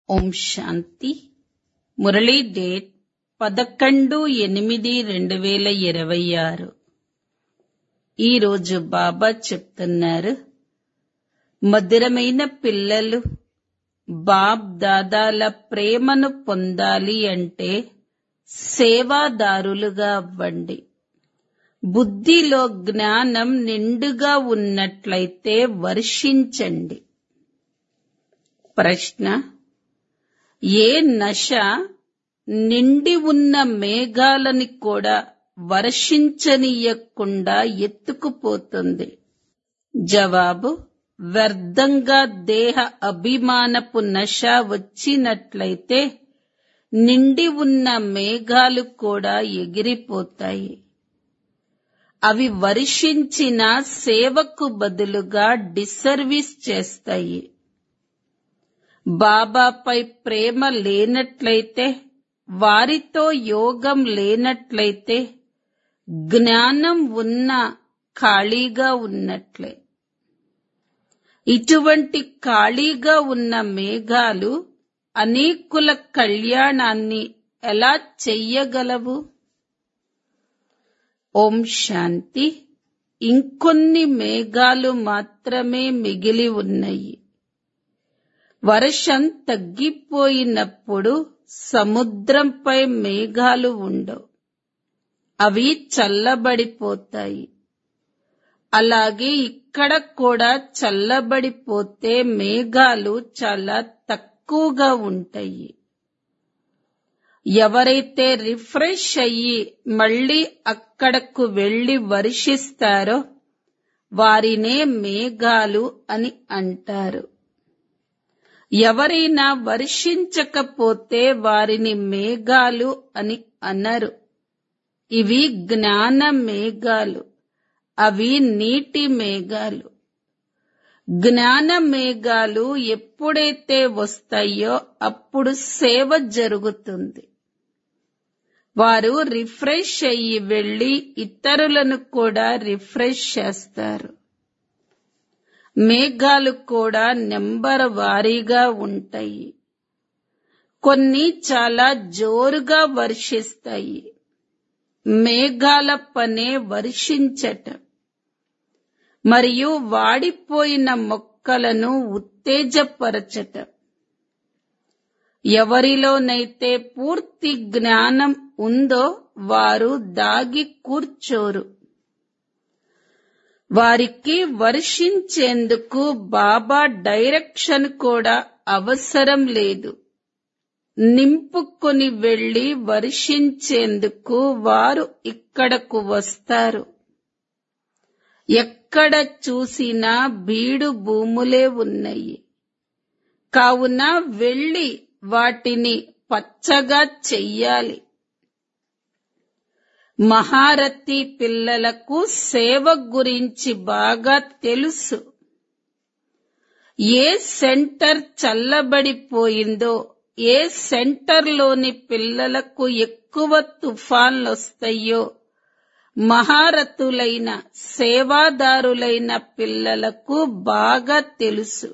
ఓం శాంతి Murali date పదకొండు ఎనిమిది రెండు వేల ఇరవై ఆరు ఈరోజు బాబా చెప్తున్నారు మధురమైన పిల్లలు బాబ్ దాదాల ప్రేమను పొందాలి అంటే సేవాదారులుగా అవ్వండి బుద్ధిలో జ్ఞానం నిండుగా ఉన్నట్లయితే వర్షించండి ప్రశ్న ఏ నశ నిండి ఉన్న మేఘాలని కూడా వర్షించనీయకుండా ఎత్తుకుపోతుంది జవాబు వ్యర్థంగా దేహ అభిమానపు నశ వచ్చినట్లయితే నిండి ఉన్న మేఘాలు కూడా ఎగిరిపోతాయి అవి వర్షించిన సేవకు బదులుగా డిసర్వీస్ చేస్తాయి బాబాపై ప్రేమ లేనట్లయితే వారితో యోగం లేనట్లయితే జ్ఞానం ఉన్నా ఖాళీగా ఉన్నట్లే ఇటువంటి ఖాళీగా ఉన్న మేఘాలు అనేకుల కళ్యాణాన్ని ఎలా చెయ్యగలవు ఓం శాంతి ఇంకొన్ని మేఘాలు మాత్రమే మిగిలి ఉన్నాయి వర్షం తగ్గిపోయినప్పుడు సముద్రంపై మేఘాలు ఉండవు అవి చల్లబడిపోతాయి అలాగే ఇక్కడ కూడా చల్లబడిపోతే మేఘాలు చాలా తక్కువగా ఉంటాయి ఎవరైతే రిఫ్రెష్ అయ్యి మళ్ళీ అక్కడకు వెళ్లి వర్షిస్తారో వారినే మేఘాలు అని అంటారు ఎవరైనా వర్షించకపోతే వారిని మేఘాలు అని అనరు ఇవి జ్ఞాన మేఘాలు అవి నీటి మేఘాలు జ్ఞాన మేఘాలు ఎప్పుడైతే వస్తాయో అప్పుడు సేవ జరుగుతుంది వారు రిఫ్రెష్ అయ్యి వెళ్లి ఇతరులను కూడా రిఫ్రెష్ చేస్తారు మేఘాలు కూడా నెంబర్ వారీగా ఉంటాయి కొన్ని చాలా జోరుగా వర్షిస్తాయి మేఘాల పనే వర్షించటం మరియు వాడిపోయిన మొక్కలను ఉత్తేజపరచటం ఎవరిలోనైతే పూర్తి జ్ఞానం ఉందో వారు దాగి కూర్చోరు వారికి వర్షించేందుకు బాబా డైరెక్షన్ కూడా అవసరం లేదు నింపుకొని వెళ్లి వర్షించేందుకు వారు ఇక్కడకు వస్తారు ఎక్కడ చూసినా బీడు భూములే ఉన్నాయి కావున వెళ్లి వాటిని పచ్చగా చెయ్యాలి మహారథి పిల్లలకు సేవ గురించి బాగా తెలుసు ఏ సెంటర్ చల్లబడిపోయిందో ఏ సెంటర్లోని పిల్లలకు ఎక్కువ తుఫాన్లు వస్తాయో మహారథులైన సేవాదారులైన పిల్లలకు బాగా తెలుసు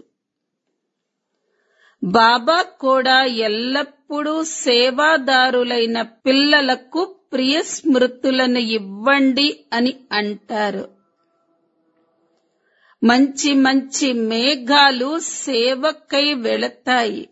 బాబా కూడా ఎల్లప్పుడూ సేవాదారులైన పిల్లలకు ప్రియ స్మృతులను ఇవ్వండి అని అంటారు మంచి మంచి మేఘాలు సేవకై వెళతాయి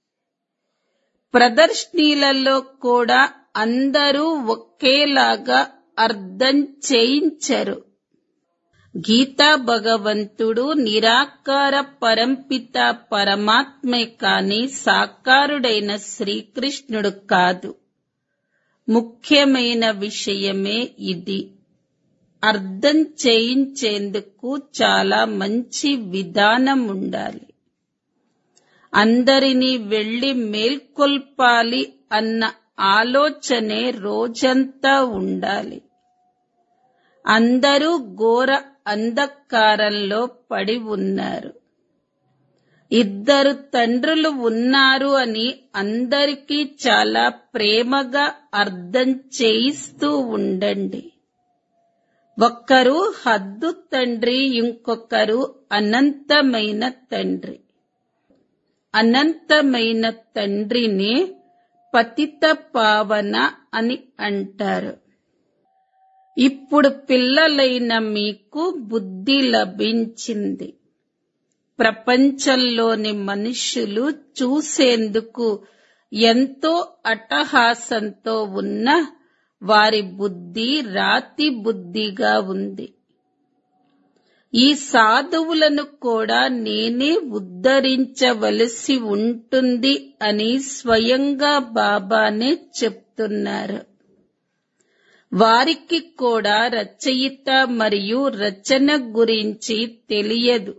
ప్రదర్శనీలలో కూడా అందరూ ఒకేలాగా అర్థం చేయించరు గీతా భగవంతుడు నిరాకార పరంపిత పరమాత్మే కాని సాకారుడైన శ్రీకృష్ణుడు కాదు ముఖ్యమైన విషయమే ఇది అర్థం చేయించేందుకు చాలా మంచి విధానం ఉండాలి అందరినీ వెళ్లి మేల్కొల్పాలి అన్న ఆలోచనే రోజంతా ఉండాలి అందరూ ఘోర అంధకారంలో పడి ఉన్నారు ఇద్దరు తండ్రులు ఉన్నారు అని అందరికీ చాలా ప్రేమగా అర్థం చేయిస్తూ ఉండండి ఒక్కరు హద్దు తండ్రి ఇంకొకరు అనంతమైన తండ్రి అనంతమైన తండ్రిని పతిత పావన అని అంటారు ఇప్పుడు పిల్లలైన మీకు బుద్ధి లభించింది ప్రపంచంలోని మనుష్యులు చూసేందుకు ఎంతో అట్టహాసంతో ఉన్న వారి బుద్ధి రాతి బుద్ధిగా ఉంది ఈ సాధువులను కూడా నేనే ఉద్ధరించవలసి ఉంటుంది అని స్వయంగా బాబానే చెప్తున్నారు వారికి కూడా రచయిత మరియు రచన గురించి తెలియదు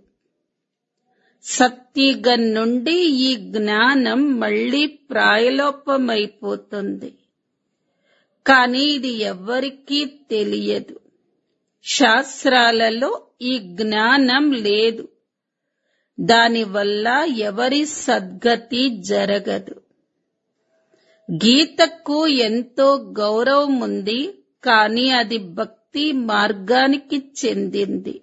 సత్యగన్ నుండి ఈ జ్ఞానం మళ్ళీ ప్రాయలోపమైపోతుంది కానీ ఇది ఎవ్వరికీ తెలియదు శాస్త్రాలలో ఈ జ్ఞానం లేదు దానివల్ల ఎవరి సద్గతి జరగదు గీతకు ఎంతో గౌరవం ఉంది కానీ అది భక్తి మార్గానికి చెందింది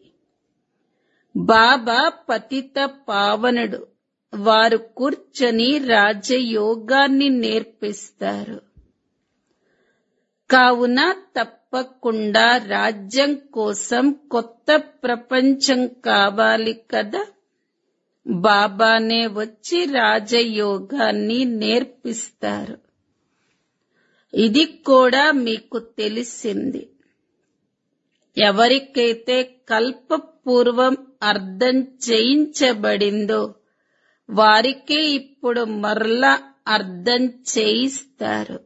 బాబా పతిత పావనుడు వారు కూర్చొని రాజయోగాన్ని నేర్పిస్తారు కావున తప్పకుండా రాజ్యం కోసం కొత్త ప్రపంచం కావాలి కదా బాబానే వచ్చి రాజయోగాన్ని నేర్పిస్తారు ఇది కూడా మీకు తెలిసింది ఎవరికైతే కల్పపూర్వం అర్థం చేయించబడిందో వారికే ఇప్పుడు మరలా అర్థం చేయిస్తారు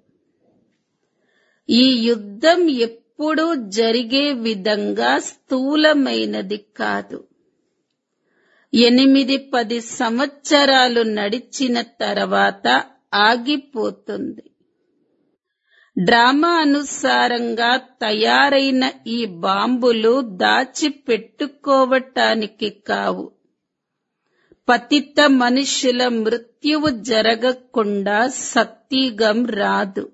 ఈ యుద్ధం ఎప్పుడూ జరిగే విధంగా స్థూలమైనది కాదు ఎనిమిది పది సంవత్సరాలు నడిచిన తర్వాత ఆగిపోతుంది డ్రామా అనుసారంగా తయారైన ఈ బాంబులు దాచిపెట్టుకోవటానికి కావు పతిత మనుషుల మృత్యువు జరగకుండా సత్యగం రాదు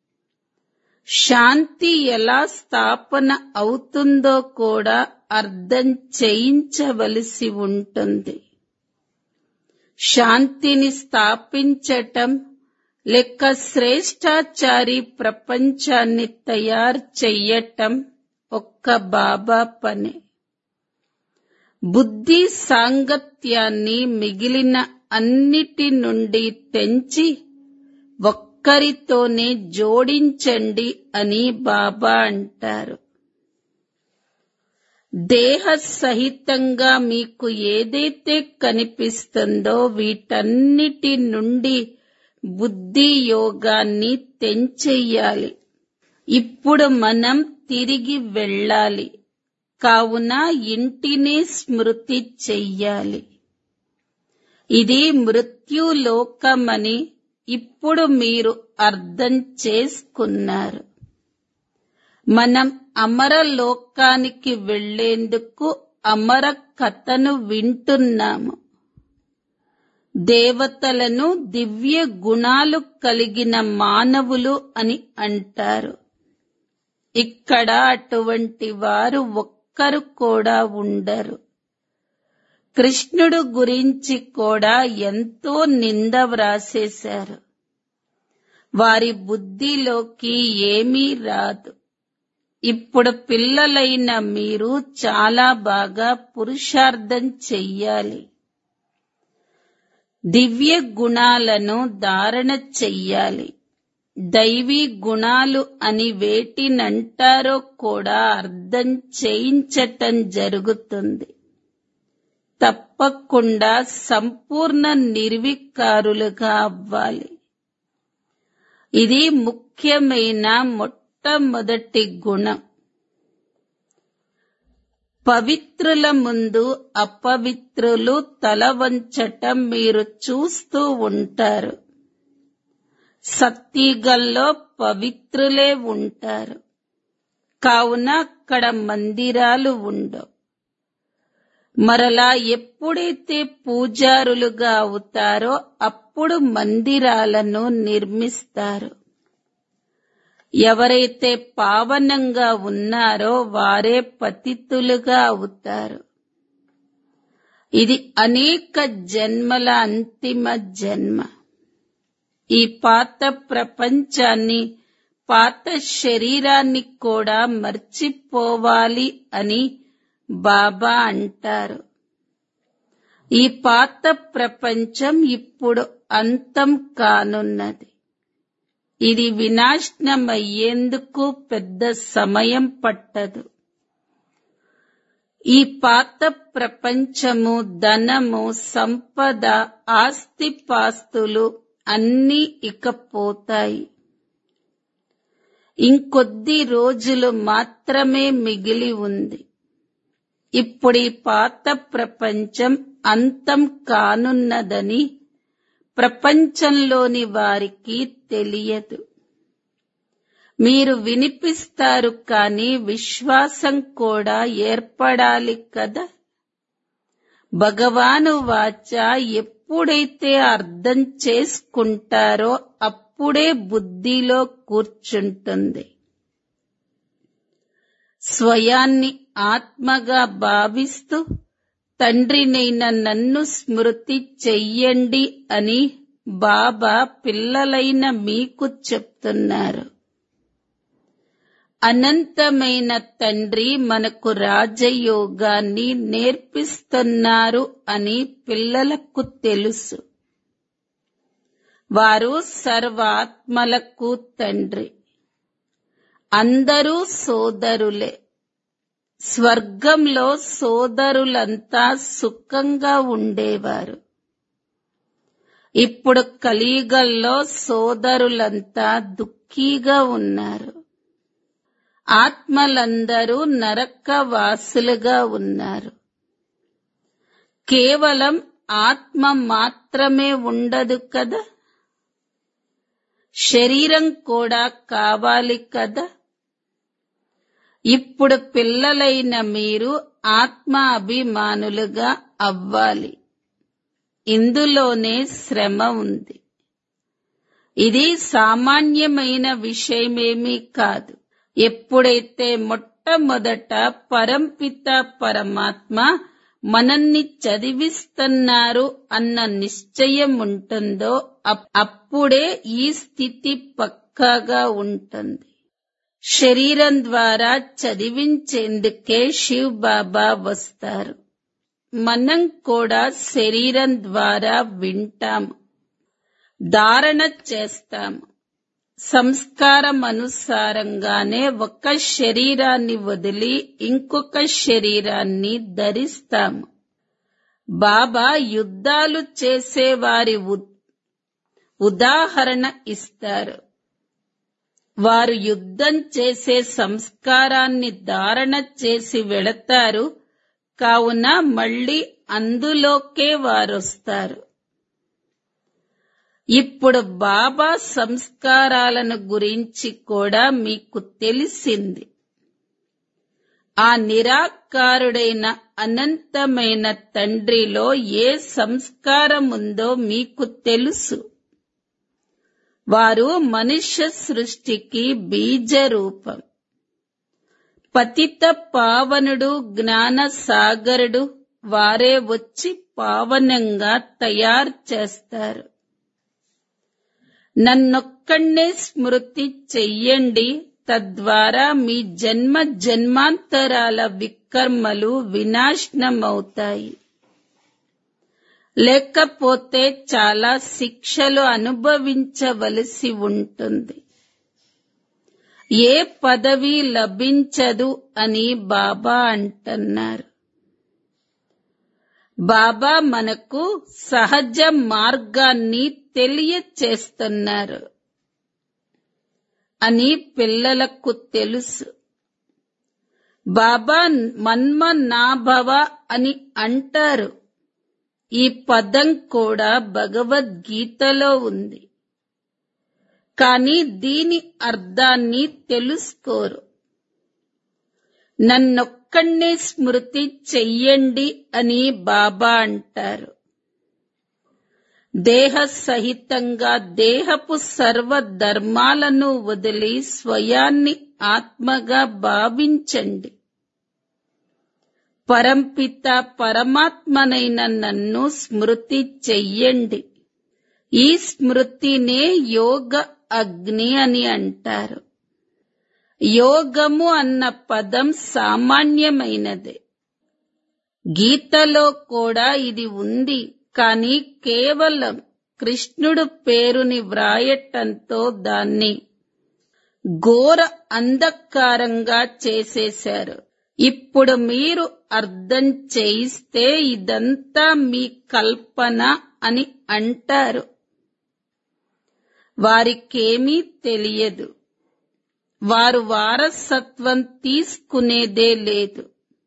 శాంతి ఎలా స్థాపన అవుతుందో కూడా అర్థం చేయించవలసి ఉంటుంది శాంతిని స్థాపించటం లెక్క శ్రేష్టాచారి ప్రపంచాన్ని తయారు చెయ్యటం ఒక్క బాబా పనే బుద్ధి సాంగత్యాన్ని మిగిలిన అన్నిటి నుండి తెంచి ఒక్కరితోనే జోడించండి అని బాబా అంటారు దేహ సహితంగా మీకు ఏదైతే కనిపిస్తుందో వీటన్నిటి నుండి బుద్ధి యోగాన్ని తెంచెయ్యాలి ఇప్పుడు మనం తిరిగి వెళ్ళాలి కావున ఇంటిని స్మృతి చెయ్యాలి ఇది మృత్యులోకమని ఇప్పుడు మీరు అర్థం చేసుకున్నారు మనం అమర లోకానికి వెళ్లేందుకు అమర కథను వింటున్నాము దేవతలను దివ్య గుణాలు కలిగిన మానవులు అని అంటారు ఇక్కడ అటువంటి వారు ఒక్కరు కూడా ఉండరు కృష్ణుడు గురించి కూడా ఎంతో నింద వ్రాసేశారు వారి బుద్ధిలోకి ఏమీ రాదు ఇప్పుడు పిల్లలైన మీరు చాలా బాగా పురుషార్థం చెయ్యాలి దివ్య గుణాలను ధారణ చెయ్యాలి దైవీ గుణాలు అని వేటినంటారో కూడా అర్థం చేయించటం జరుగుతుంది తప్పకుండా సంపూర్ణ నిర్వికారులుగా అవ్వాలి ఇది ముఖ్యమైన మొట్టమొదటి గుణం పవిత్రుల ముందు అపవిత్రులు తల వంచటం మీరు చూస్తూ ఉంటారు సత్తిగల్లో పవిత్రులే ఉంటారు కావున అక్కడ మందిరాలు ఉండవు మరలా ఎప్పుడైతే పూజారులుగా అవుతారో అప్పుడు మందిరాలను నిర్మిస్తారు ఎవరైతే పావనంగా ఉన్నారో వారే పతితులుగా అవుతారు ఇది అనేక జన్మల అంతిమ జన్మ ఈ పాత ప్రపంచాన్ని పాత శరీరాన్ని కూడా మర్చిపోవాలి అని బాబా అంటారు ఈ పాత ప్రపంచం ఇప్పుడు అంతం కానున్నది ఇది వినాశనమయ్యేందుకు పెద్ద సమయం పట్టదు ఈ పాత ప్రపంచము ధనము సంపద ఆస్తిపాస్తులు అన్నీ ఇక పోతాయి ఇంకొద్ది రోజులు మాత్రమే మిగిలి ఉంది ఇప్పుడు ఈ పాత ప్రపంచం అంతం కానున్నదని ప్రపంచంలోని వారికి తెలియదు మీరు వినిపిస్తారు కానీ విశ్వాసం కూడా ఏర్పడాలి కదా భగవాను వాచ ఎప్పుడైతే అర్థం చేసుకుంటారో అప్పుడే బుద్ధిలో కూర్చుంటుంది స్వయాన్ని ఆత్మగా భావిస్తూ తండ్రినైన నన్ను స్మృతి చెయ్యండి అని బాబా పిల్లలైన మీకు చెప్తున్నారు అనంతమైన తండ్రి మనకు రాజయోగాన్ని నేర్పిస్తున్నారు అని పిల్లలకు తెలుసు వారు సర్వాత్మలకు తండ్రి అందరూ సోదరులే స్వర్గంలో సోదరులంతా సుఖంగా ఉండేవారు ఇప్పుడు కలియుగంలో సోదరులంతా దుఃఖీగా ఉన్నారు ఆత్మలందరూ నరకవాసులుగా ఉన్నారు కేవలం ఆత్మ మాత్రమే ఉండదు కదా శరీరం కూడా కావాలి కదా ఇప్పుడు పిల్లలైన మీరు ఆత్మ అభిమానులుగా అవ్వాలి ఇందులోనే శ్రమ ఉంది ఇది సామాన్యమైన విషయమేమీ కాదు ఎప్పుడైతే మొట్టమొదట పరంపిత పరమాత్మ మనల్ని చదివిస్తున్నారు అన్న నిశ్చయం ఉంటుందో అప్పుడే ఈ స్థితి పక్కాగా ఉంటుంది శరీరం ద్వారా చదివించేందుకే శివ్ బాబా వస్తారు మనం కూడా శరీరం ద్వారా వింటాము ధారణ చేస్తాము సంస్కారం అనుసారంగానే ఒక శరీరాన్ని వదిలి ఇంకొక శరీరాన్ని ధరిస్తాము బాబా యుద్ధాలు చేసేవారి ఉదాహరణ ఇస్తారు వారు యుద్ధం చేసే సంస్కారాన్ని ధారణ చేసి వెళతారు కావున మళ్ళీ అందులోకే వారొస్తారు ఇప్పుడు బాబా సంస్కారాలను గురించి కూడా మీకు తెలిసింది ఆ నిరాకారుడైన అనంతమైన తండ్రిలో ఏ సంస్కారం ఉందో మీకు తెలుసు వారు మనుష్య సృష్టికి బీజ రూపం పతిత పావనుడు జ్ఞాన సాగరుడు వారే వచ్చి పావనంగా తయారు చేస్తారు నన్నొక్కడే స్మృతి చెయ్యండి తద్వారా మీ జన్మ జన్మాంతరాల వికర్మలు వినాశనమవుతాయి లేకపోతే చాలా శిక్షలు అనుభవించవలసి ఉంటుంది ఏ పదవి లభించదు అని బాబా అంటున్నారు బాబా మనకు సహజ మార్గాన్ని తెలియచేస్తున్నారు అని పిల్లలకు తెలుసు బాబా మన్మనాభవ అని అంటారు ఈ పదం కూడా భగవద్గీతలో ఉంది కానీ దీని అర్థాన్ని తెలుసుకోరు నన్నొక్కడే స్మృతి చెయ్యండి అని బాబా అంటారు దేహ సహితంగా దేహపు సర్వ ధర్మాలను వదిలి స్వయాన్ని ఆత్మగా భావించండి పరంపిత పరమాత్మనైన నన్ను స్మృతి చెయ్యండి ఈ స్మృతినే యోగ అగ్ని అని అంటారు యోగము అన్న పదం సామాన్యమైనదే గీతలో కూడా ఇది ఉంది కానీ కేవలం కృష్ణుడు పేరుని వ్రాయటంతో దాన్ని ఘోర అంధకారంగా చేసేశారు ఇప్పుడు మీరు అర్థం చేయిస్తే ఇదంతా మీ కల్పన అని అంటారు వారికేమీ తెలియదు వారు వారసత్వం తీసుకునేదే లేదు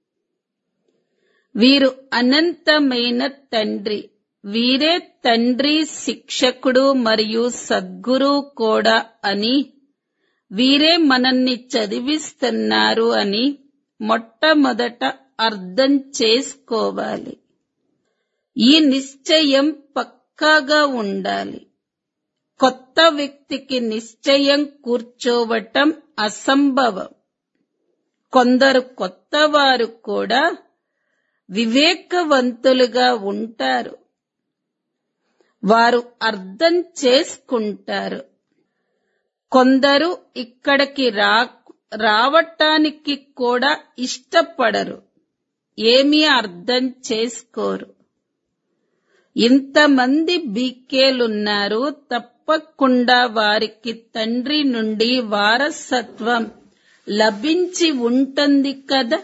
వీరు అనంతమైన తండ్రి వీరే తండ్రి శిక్షకుడు మరియు సద్గురు కూడా అని వీరే మనల్ని చదివిస్తున్నారు అని మొట్టమొదట అర్థం చేసుకోవాలి ఈ నిశ్చయం పక్కాగా ఉండాలి కొత్త వ్యక్తికి నిశ్చయం కూర్చోవటం అసంభవం కొందరు కొత్తవారు కూడా వివేకవంతులుగా ఉంటారు వారు అర్థం చేసుకుంటారు కొందరు ఇక్కడికి రా రావటానికి కూడా ఇష్టపడరు ఏమీ అర్థం చేసుకోరు ఇంతమంది బీకేలున్నారు తప్పకుండా వారికి తండ్రి నుండి వారసత్వం లభించి ఉంటుంది కదా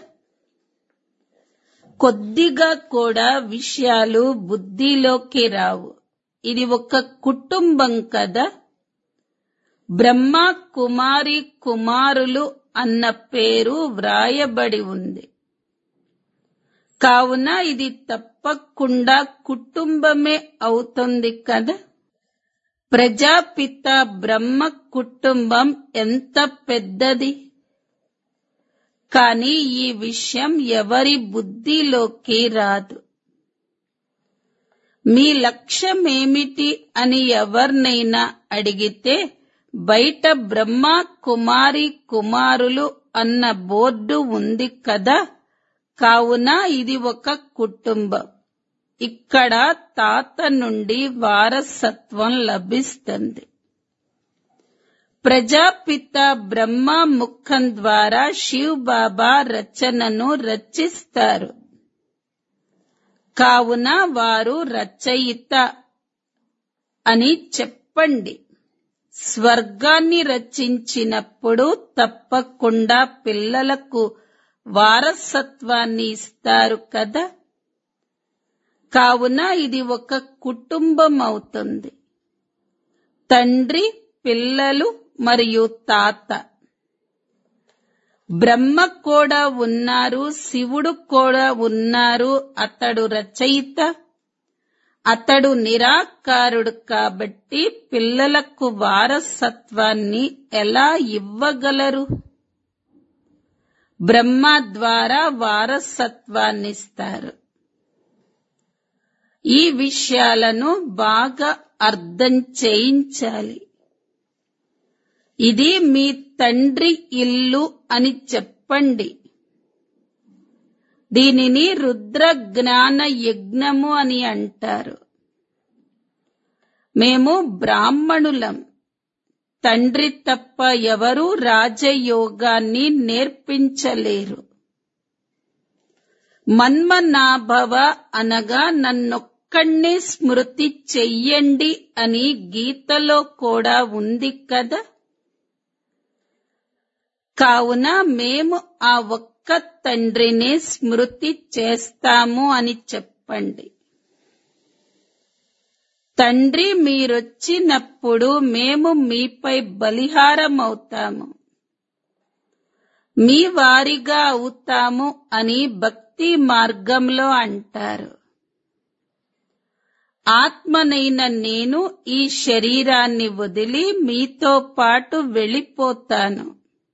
కొద్దిగా కూడా విషయాలు బుద్ధిలోకి రావు ఇది ఒక కుటుంబం కదా బ్రహ్మ కుమారి కుమారులు అన్న పేరు వ్రాయబడి ఉంది కావున ఇది తప్పకుండా కుటుంబమే అవుతుంది కదా ప్రజాపిత బ్రహ్మ కుటుంబం ఎంత పెద్దది కానీ ఈ విషయం ఎవరి బుద్ధిలోకి రాదు మీ లక్ష్యమేమిటి అని ఎవరినైనా అడిగితే బయట బ్రహ్మ కుమారి కుమారులు అన్న బోర్డు ఉంది కదా కావున ఇది ఒక కుటుంబం ఇక్కడ తాత నుండి వారసత్వం లభిస్తుంది ప్రజాపిత బ్రహ్మ ముఖం ద్వారా శివ్ బాబా రచనను రచిస్తారు కావున వారు రచయిత అని చెప్పండి స్వర్గాన్ని రచించినప్పుడు తప్పకుండా పిల్లలకు వారసత్వాన్ని ఇస్తారు కదా కావున ఇది ఒక కుటుంబం అవుతుంది తండ్రి పిల్లలు మరియు తాత బ్రహ్మ కూడా ఉన్నారు శివుడు కూడా ఉన్నారు అతడు రచయిత అతడు నిరాకారుడు కాబట్టి పిల్లలకు వారసత్వాన్ని ఎలా ఇవ్వగలరు బ్రహ్మ ద్వారా వారసత్వాన్నిస్తారు ఈ విషయాలను బాగా అర్థం చేయించాలి ఇది మీ తండ్రి ఇల్లు అని చెప్పండి దీనిని రుద్ర జ్ఞాన యజ్ఞము అని అంటారు మేము బ్రాహ్మణులం తండ్రి తప్ప ఎవరూ రాజయోగాన్ని నేర్పించలేరు మన్మనాభవ అనగా నన్నొక్కణ్ణే స్మృతి చెయ్యండి అని గీతలో కూడా ఉంది కదా కావున మేము ఆ ఒక్క తండ్రినే స్మృతి చేస్తాము అని చెప్పండి తండ్రి మీరొచ్చినప్పుడు మేము మీపై బలిహారమవుతాము మీ వారిగా అవుతాము అని భక్తి మార్గంలో అంటారు ఆత్మనైన నేను ఈ శరీరాన్ని వదిలి మీతో పాటు వెళ్ళిపోతాను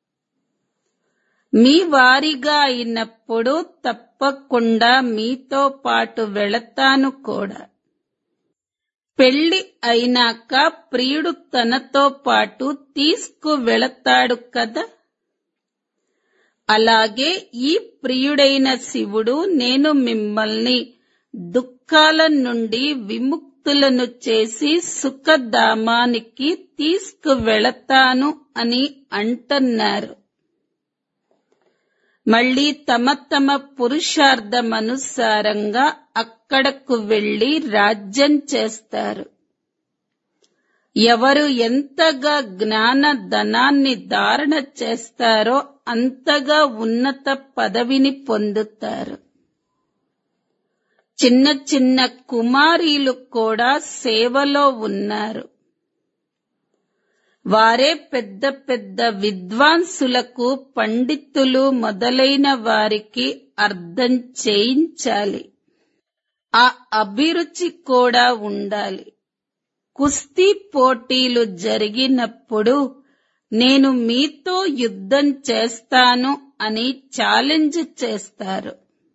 మీ వారిగా అయినప్పుడు తప్పకుండా మీతో పాటు వెళతాను కూడా పెళ్లి అయినాక ప్రియుడు తనతో పాటు తీసుకు వెళతాడు కదా అలాగే ఈ ప్రియుడైన శివుడు నేను మిమ్మల్ని దుఃఖాల నుండి విముక్తులను చేసి సుఖధామానికి తీసుకువెళతాను అని అంటున్నారు మళ్ళీ తమ తమ పురుషార్థమనుసారంగా అక్కడకు వెళ్లి రాజ్యం చేస్తారు ఎవరు ఎంతగా జ్ఞాన ధనాన్ని ధారణ చేస్తారో అంతగా ఉన్నత పదవిని పొందుతారు చిన్న చిన్న కుమారీలు కూడా సేవలో ఉన్నారు వారే పెద్ద పెద్ద విద్వాంసులకు పండితులు మొదలైన వారికి అర్థం చేయించాలి ఆ అభిరుచి కూడా ఉండాలి కుస్తీ పోటీలు జరిగినప్పుడు నేను మీతో యుద్ధం చేస్తాను అని ఛాలెంజ్ చేస్తారు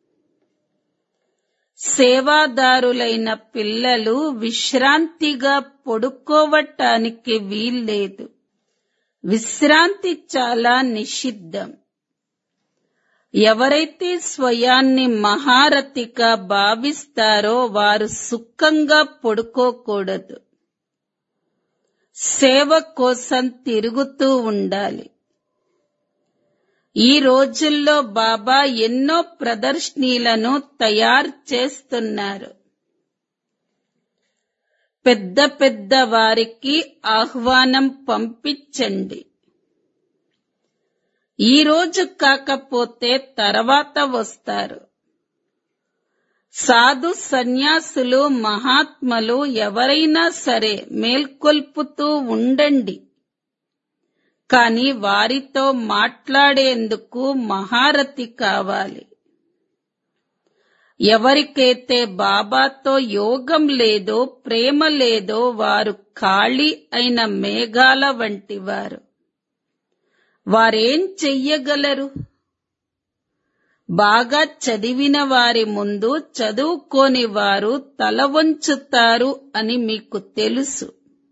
సేవాదారులైన పిల్లలు విశ్రాంతిగా పడుకోవటానికి వీల్లేదు విశ్రాంతి చాలా నిషిద్ధం ఎవరైతే స్వయాన్ని మహారథిగా భావిస్తారో వారు సుఖంగా పడుకోకూడదు సేవ కోసం తిరుగుతూ ఉండాలి ఈ రోజుల్లో బాబా ఎన్నో ప్రదర్శనీలను తయారు చేస్తున్నారు పెద్ద పెద్ద వారికి ఆహ్వానం పంపించండి ఈ రోజు కాకపోతే తర్వాత వస్తారు సాధు సన్యాసులు మహాత్మలు ఎవరైనా సరే మేల్కొల్పుతూ ఉండండి కాని వారితో మాట్లాడేందుకు మహారథి కావాలి ఎవరికైతే బాబాతో యోగం లేదో ప్రేమ లేదో వారు ఖాళీ అయిన మేఘాల వంటి వారు వారేం చెయ్యగలరు బాగా చదివిన వారి ముందు చదువుకోని వారు తల వంచుతారు అని మీకు తెలుసు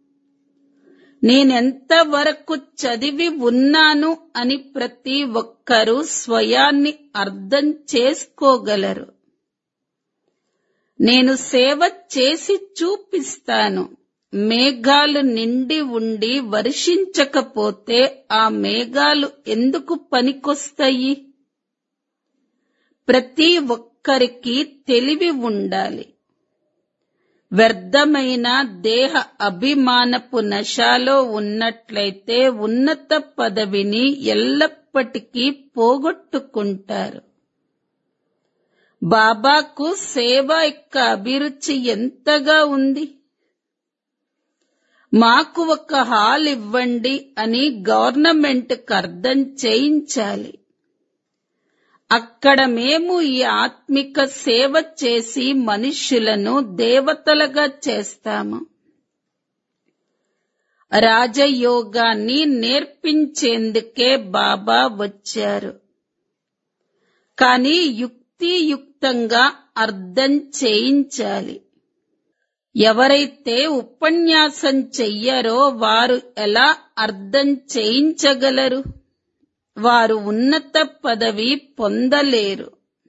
నేనెంత వరకు చదివి ఉన్నాను అని ప్రతి ఒక్కరూ స్వయాన్ని అర్థం చేసుకోగలరు నేను సేవ చేసి చూపిస్తాను మేఘాలు నిండి ఉండి వర్షించకపోతే ఆ మేఘాలు ఎందుకు పనికొస్తాయి ప్రతి ఒక్కరికి తెలివి ఉండాలి వ్యర్థమైన దేహ అభిమానపు నశాలో ఉన్నట్లయితే ఉన్నత పదవిని ఎల్లప్పటికీ పోగొట్టుకుంటారు బాబాకు సేవ యొక్క అభిరుచి ఎంతగా ఉంది మాకు ఒక హాల్ ఇవ్వండి అని గవర్నమెంట్కి అర్థం చేయించాలి అక్కడ మేము ఈ ఆత్మిక సేవ చేసి మనుష్యులను దేవతలుగా చేస్తాము రాజయోగాన్ని నేర్పించేందుకే బాబా వచ్చారు కానీ యుక్తియుక్తంగా అర్థం చేయించాలి ఎవరైతే ఉపన్యాసం చెయ్యరో వారు ఎలా అర్థం చేయించగలరు వారు ఉన్నత పదవి పొందలేరు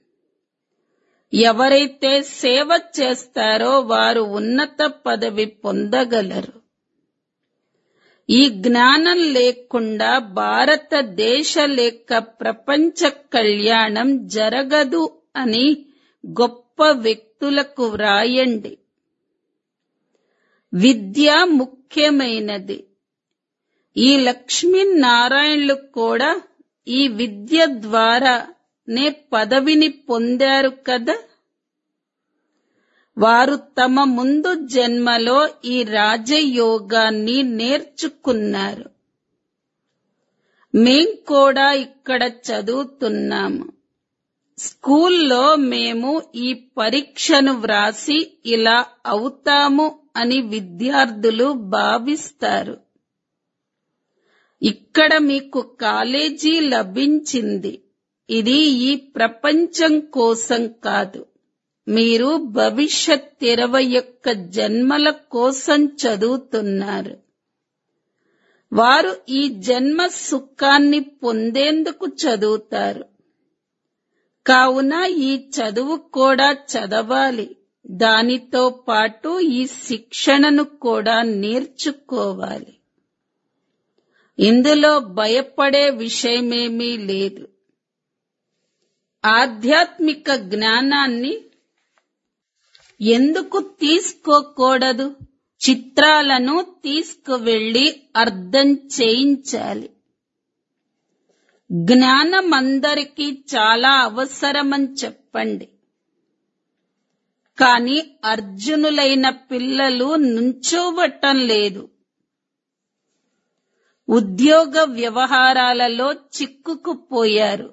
ఎవరైతే సేవ చేస్తారో వారు ఉన్నత పదవి పొందగలరు ఈ జ్ఞానం లేకుండా భారతదేశ లేక ప్రపంచ కళ్యాణం జరగదు అని గొప్ప వ్యక్తులకు వ్రాయండి విద్య ముఖ్యమైనది ఈ లక్ష్మీనారాయణులు కూడా ఈ విద్య ద్వారానే పదవిని పొందారు కదా వారు తమ ముందు జన్మలో ఈ రాజయోగాన్ని నేర్చుకున్నారు మేం కూడా ఇక్కడ చదువుతున్నాము స్కూల్లో మేము ఈ పరీక్షను వ్రాసి ఇలా అవుతాము అని విద్యార్థులు భావిస్తారు ఇక్కడ మీకు కాలేజీ లభించింది ఇది ఈ ప్రపంచం కోసం కాదు మీరు భవిష్యత్ ఇరవై యొక్క జన్మల కోసం చదువుతున్నారు వారు ఈ జన్మ సుఖాన్ని పొందేందుకు చదువుతారు కావున ఈ చదువు కూడా చదవాలి దానితో పాటు ఈ శిక్షణను కూడా నేర్చుకోవాలి ఇందులో భయపడే విషయమేమీ లేదు ఆధ్యాత్మిక జ్ఞానాన్ని ఎందుకు తీసుకోకూడదు చిత్రాలను తీసుకువెళ్లి అర్థం చేయించాలి జ్ఞానం అందరికీ చాలా అవసరమని చెప్పండి కాని అర్జునులైన పిల్లలు నుంచోవటం లేదు ఉద్యోగ వ్యవహారాలలో చిక్కుకుపోయారు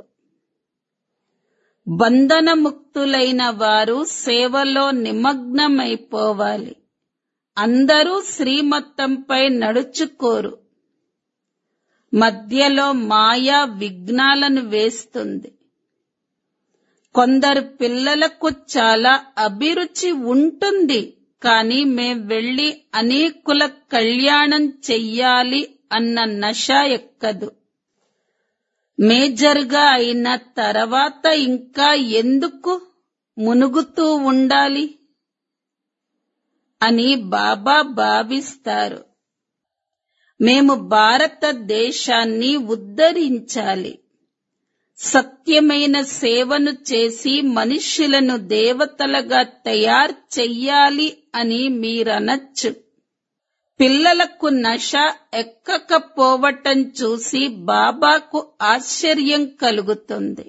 బంధనముక్తులైన వారు సేవలో నిమగ్నమైపోవాలి అందరూ శ్రీమత్తంపై నడుచుకోరు మధ్యలో మాయా విఘ్నాలను వేస్తుంది కొందరు పిల్లలకు చాలా అభిరుచి ఉంటుంది కానీ మేం వెళ్లి అనేకుల కళ్యాణం చెయ్యాలి అన్న నష ఎక్కదు మేజర్గా అయిన తర్వాత ఇంకా ఎందుకు మునుగుతూ ఉండాలి అని బాబా భావిస్తారు మేము భారతదేశాన్ని ఉద్ధరించాలి సత్యమైన సేవను చేసి మనుష్యులను దేవతలుగా తయారు చెయ్యాలి అని మీరనొచ్చు పిల్లలకు నష ఎక్కకపోవటం చూసి బాబాకు ఆశ్చర్యం కలుగుతుంది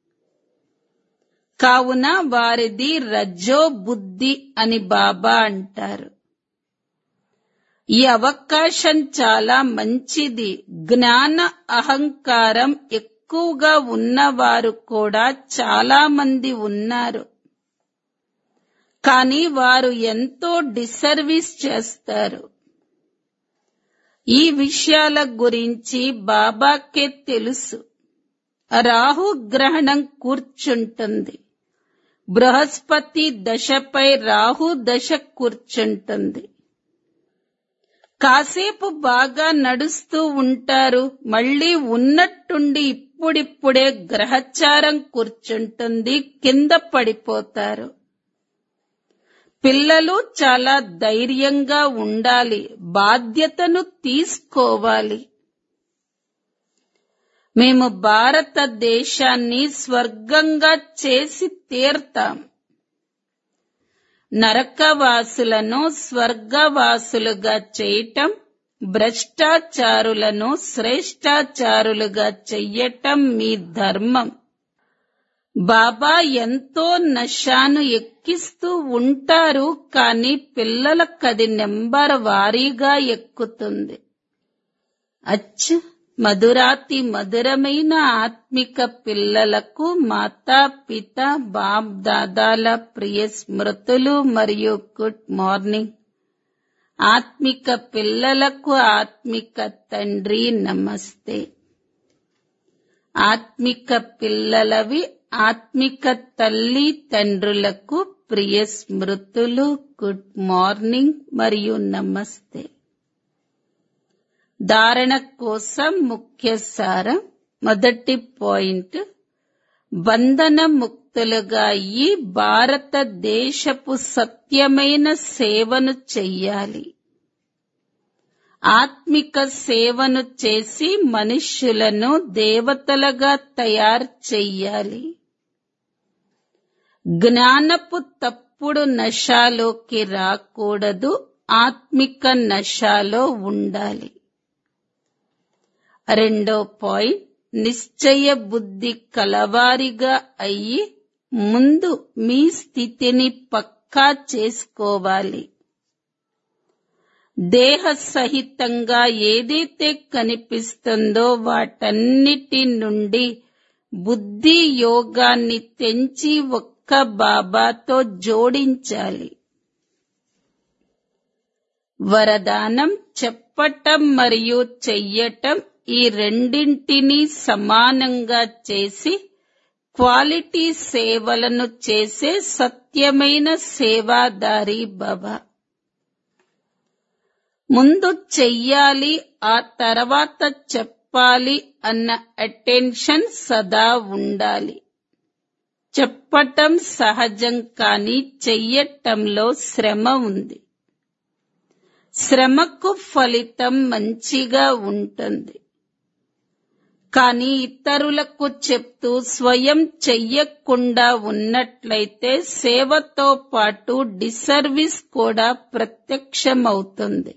కావున వారిది రజో బుద్ధి అని బాబా అంటారు ఈ అవకాశం చాలా మంచిది జ్ఞాన అహంకారం ఎక్కువగా ఉన్నవారు కూడా చాలా మంది ఉన్నారు కానీ వారు ఎంతో డిసర్వీస్ చేస్తారు ఈ విషయాల గురించి బాబాకే తెలుసు రాహు గ్రహణం కూర్చుంటుంది బృహస్పతి దశపై రాహు దశ కూర్చుంటుంది కాసేపు బాగా నడుస్తూ ఉంటారు మళ్ళీ ఉన్నట్టుండి ఇప్పుడిప్పుడే గ్రహచారం కూర్చుంటుంది కింద పడిపోతారు పిల్లలు చాలా ధైర్యంగా ఉండాలి బాధ్యతను తీసుకోవాలి మేము భారతదేశాన్ని స్వర్గంగా చేసి తీర్తాం నరకవాసులను స్వర్గవాసులుగా చేయటం భ్రష్టాచారులను శ్రేష్టాచారులుగా చెయ్యటం మీ ధర్మం బాబా ఎంతో నషాను ఎక్కిస్తూ ఉంటారు కానీ పిల్లలకది నెంబర్ వారీగా ఎక్కుతుంది అచ్చ మధురాతి మధురమైన ఆత్మిక పిల్లలకు మాతా పిత బాప్ దాదాల ప్రియ స్మృతులు మరియు గుడ్ మార్నింగ్ ఆత్మిక పిల్లలకు ఆత్మిక తండ్రి నమస్తే ఆత్మిక పిల్లలవి ఆత్మిక తల్లి తండ్రులకు ప్రియ స్మృతులు గుడ్ మార్నింగ్ మరియు నమస్తే ధారణ కోసం ముఖ్య సారం మొదటి పాయింట్ బంధన ముక్తులుగా ఈ భారతదేశపు సత్యమైన సేవను చెయ్యాలి ఆత్మిక సేవను చేసి మనుష్యులను దేవతలుగా తయారు చెయ్యాలి జ్ఞానపు తప్పుడు నశాలోకి రాకూడదు ఆత్మిక నశాలో ఉండాలి రెండో పాయింట్ నిశ్చయ బుద్ధి కలవారిగా అయ్యి ముందు మీ స్థితిని పక్కా చేసుకోవాలి దేహ సహితంగా ఏదైతే కనిపిస్తుందో వాటన్నిటి నుండి బుద్ధి యోగాన్ని తెంచి ఒక్క బాబాతో జోడించాలి వరదానం చెప్పటం మరియు చెయ్యటం ఈ రెండింటినీ సమానంగా చేసి క్వాలిటీ సేవలను చేసే సత్యమైన సేవాదారి భవ ముందు చెయ్యాలి ఆ తర్వాత చెప్పాలి అన్న అటెన్షన్ సదా ఉండాలి చెప్పటం సహజం కానీ చెయ్యటంలో శ్రమ ఉంది శ్రమకు ఫలితం మంచిగా ఉంటుంది కానీ ఇతరులకు చెప్తూ స్వయం చెయ్యకుండా ఉన్నట్లయితే సేవతో పాటు డిసర్వీస్ కూడా ప్రత్యక్షమవుతుంది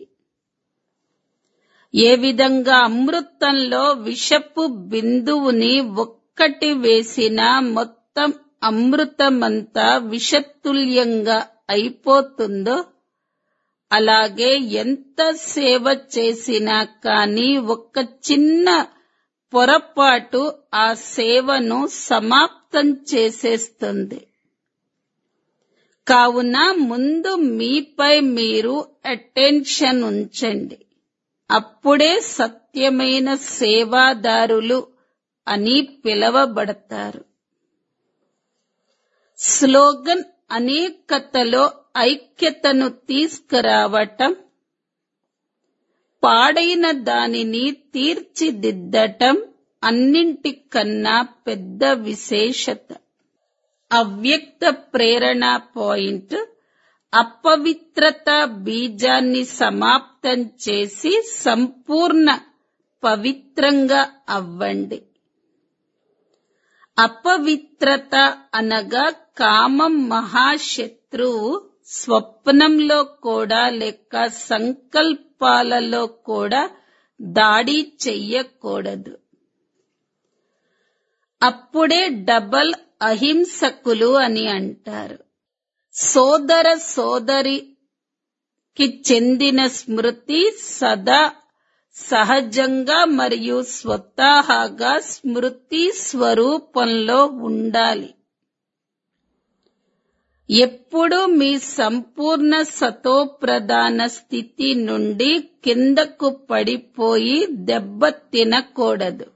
ఏ విధంగా అమృతంలో విషపు బిందువుని ఒక్కటి వేసినా మొత్తం అమృతమంతా విషతుల్యంగా అయిపోతుందో అలాగే ఎంత సేవ చేసినా కానీ ఒక చిన్న పొరపాటు ఆ సేవను సమాప్తం చేసేస్తుంది కావున ముందు మీపై మీరు అటెన్షన్ ఉంచండి అప్పుడే సత్యమైన సేవాదారులు అని పిలవబడతారు స్లోగన్ అనేకతలో ఐక్యతను తీసుకురావటం పాడైన దానిని తీర్చిదిద్దటం అన్నింటికన్నా పెద్ద విశేషత అవ్యక్త ప్రేరణ పాయింట్ అపవిత్రత బీజాన్ని సమాప్తం చేసి సంపూర్ణ పవిత్రంగా అవ్వండి అపవిత్రత అనగా కామం మహాశత్రువు స్వప్నంలో కూడా లేక సంకల్పాలలో కూడా దాడి చెయ్యకూడదు అప్పుడే డబల్ అహింసకులు అని అంటారు సోదర సోదరికి చెందిన స్మృతి సదా సహజంగా మరియు స్వతహాగా స్మృతి స్వరూపంలో ఉండాలి ఎప్పుడు మీ సంపూర్ణ సతోప్రధాన స్థితి నుండి కిందకు పడిపోయి దెబ్బ తినకూడదు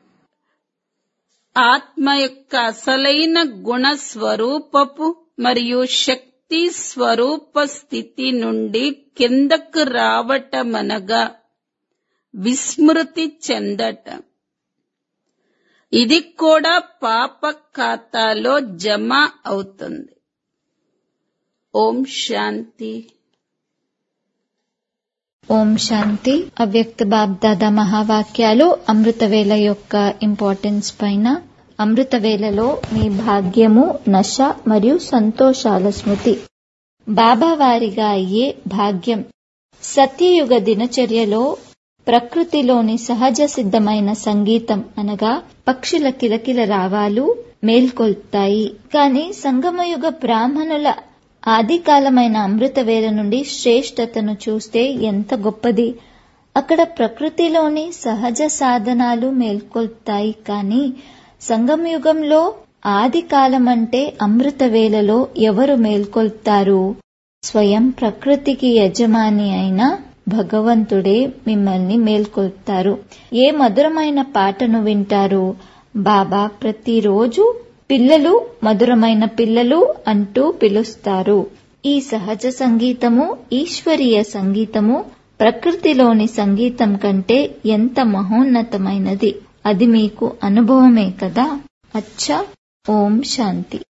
ఆత్మ యొక్క అసలైన గుణ స్వరూపపు మరియు శక్తి స్వరూప స్థితి నుండి కిందకు రావటమనగా విస్మృతి చెందటం ఇది కూడా పాప ఖాతాలో జమ అవుతుంది ఓం శాంతి ఓం శాంతి అవ్యక్త బాబ్దాదా మహావాక్యాలు అమృతవేళ యొక్క ఇంపార్టెన్స్ పైన అమృతవేళలో మీ భాగ్యము నశ మరియు సంతోషాల స్మృతి బాబా వారిగా అయ్యే భాగ్యం సత్యయుగ దినచర్యలో ప్రకృతిలోని సహజ సిద్ధమైన సంగీతం అనగా పక్షుల కిలకిల రావాలు మేల్కొల్తాయి కాని సంగమయుగ బ్రాహ్మణుల ఆదికాలమైన అమృతవేళ నుండి శ్రేష్టతను చూస్తే ఎంత గొప్పది అక్కడ ప్రకృతిలోని సహజ సాధనాలు మేల్కొల్తాయి కానీ సంగమయుగంలో ఆది కాలమంటే అమృతవేళలో ఎవరు మేల్కొల్తారు స్వయం ప్రకృతికి యజమాని అయిన భగవంతుడే మిమ్మల్ని మేల్కొల్తారు ఏ మధురమైన పాటను వింటారు బాబా ప్రతిరోజు పిల్లలు మధురమైన పిల్లలు అంటూ పిలుస్తారు ఈ సహజ సంగీతము ఈశ్వరీయ సంగీతము ప్రకృతిలోని సంగీతం కంటే ఎంత మహోన్నతమైనది అది మీకు అనుభవమే కదా అచ్చా ఓం శాంతి